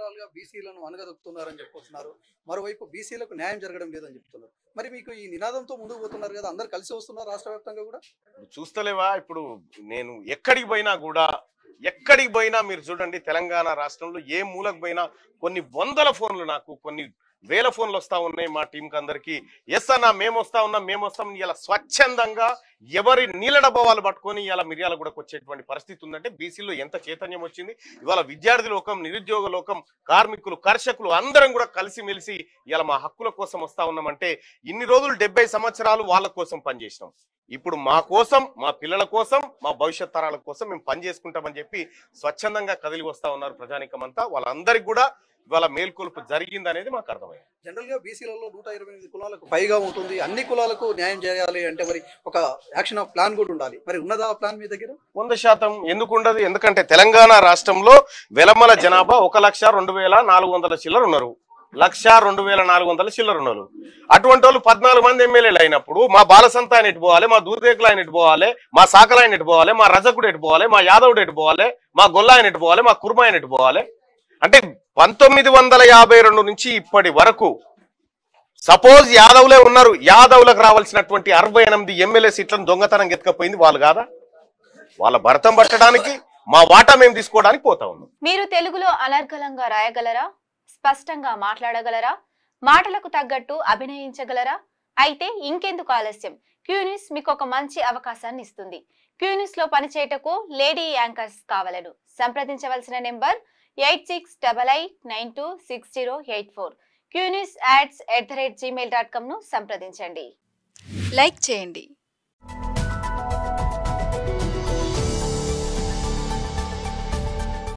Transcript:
సంవత్సరాలుగా బీసీలను అనగదొక్కుతున్నారని చెప్పుతున్నారు మరోవైపు బీసీలకు న్యాయం జరగడం లేదని చెప్తున్నారు మరి మీకు ఈ నినాదంతో ముందుకు పోతున్నారు కదా అందరు కలిసి వస్తున్నారు రాష్ట్ర వ్యాప్తంగా కూడా ఇప్పుడు చూస్తలేవా ఇప్పుడు నేను ఎక్కడికి పోయినా కూడా ఎక్కడికి పోయినా మీరు చూడండి తెలంగాణ రాష్ట్రంలో ఏ మూలకు పోయినా కొన్ని వందల ఫోన్లు నాకు కొన్ని వేల ఫోన్లు వస్తా ఉన్నాయి మా టీంకి అందరికి ఎస్ అన్న మేము వస్తా ఉన్నాం మేము వస్తాం ఇలా స్వచ్ఛందంగా ఎవరి నీళ్ళ డబ్బా వాళ్ళు పట్టుకొని ఇలా మిర్యాల కూడా వచ్చేటువంటి పరిస్థితి ఉందంటే బీసీలో ఎంత చైతన్యం వచ్చింది ఇవాళ విద్యార్థి లోకం నిరుద్యోగ లోకం కార్మికులు కర్షకులు అందరం కూడా కలిసిమెలిసి ఇలా మా హక్కుల కోసం వస్తా ఉన్నామంటే ఇన్ని రోజులు డెబ్బై సంవత్సరాలు వాళ్ళ కోసం పనిచేసినాం ఇప్పుడు మా కోసం మా పిల్లల కోసం మా భవిష్యత్ తరాల కోసం మేము పని చేసుకుంటామని చెప్పి స్వచ్ఛందంగా కదిలి వస్తా ఉన్నారు ప్రజానికం అంతా వాళ్ళందరికీ కూడా ఇవాళ మేల్కొలుపు జరిగింది అనేది మాకు అర్థమైంది జనరల్ గా బీసీలలో నూట ఇరవై ఎనిమిది కులాలకు పైగా ఉంటుంది అన్ని కులాలకు న్యాయం చేయాలి అంటే మరి ఒక యాక్షన్ ఆఫ్ ప్లాన్ కూడా ఉండాలి మరి ఉన్నదా ఆ ప్లాన్ మీ దగ్గర వంద శాతం ఎందుకు ఉండదు ఎందుకంటే తెలంగాణ రాష్ట్రంలో వెలమల జనాభా ఒక లక్ష రెండు వేల నాలుగు వందల చిల్లర ఉన్నారు లక్ష రెండు వేల నాలుగు వందల చిల్లర ఉన్నారు అటువంటి వాళ్ళు పద్నాలుగు మంది ఎమ్మెల్యేలు అయినప్పుడు మా బాలసంత ఆయన ఎటు పోవాలి మా దూదేకులు ఆయన ఎటు పోవాలి మా సాకల ఆయన ఎటు పోవాలి మా రజకుడు ఎటు పోవాలి మా యాదవుడు ఎటు పోవాలి మా గొల్ల ఆయన ఎటు పోవాలి మా కుర్మ ఆయన ఎటు పోవాలి అంటే పంతొమ్మిది వందల యాభై రెండు నుంచి ఇప్పటి వరకు సపోజ్ యాదవులే ఉన్నారు యాదవులకు రావాల్సినటువంటి అరవై ఎనిమిది ఎమ్మెల్యే సీట్లను దొంగతనం ఎత్తుకపోయింది వాళ్ళు కాదా వాళ్ళ భరతం పట్టడానికి మా వాటా మేము తీసుకోవడానికి పోతా ఉన్నాం మీరు తెలుగులో అనర్గళంగా రాయగలరా స్పష్టంగా మాట్లాడగలరా మాటలకు తగ్గట్టు అభినయించగలరా అయితే ఇంకెందుకు ఆలస్యం క్యూనిస్ మీకు ఒక మంచి అవకాశాన్ని ఇస్తుంది క్యూనిస్ లో పనిచేయటకు లేడీ యాంకర్స్ కావలను సంప్రదించవలసిన number eight six double eight nine two six zero eight four క్యూనిస్ ads at the rate Gmail dot com ను సంప్రదించండి లైక్ చేయండి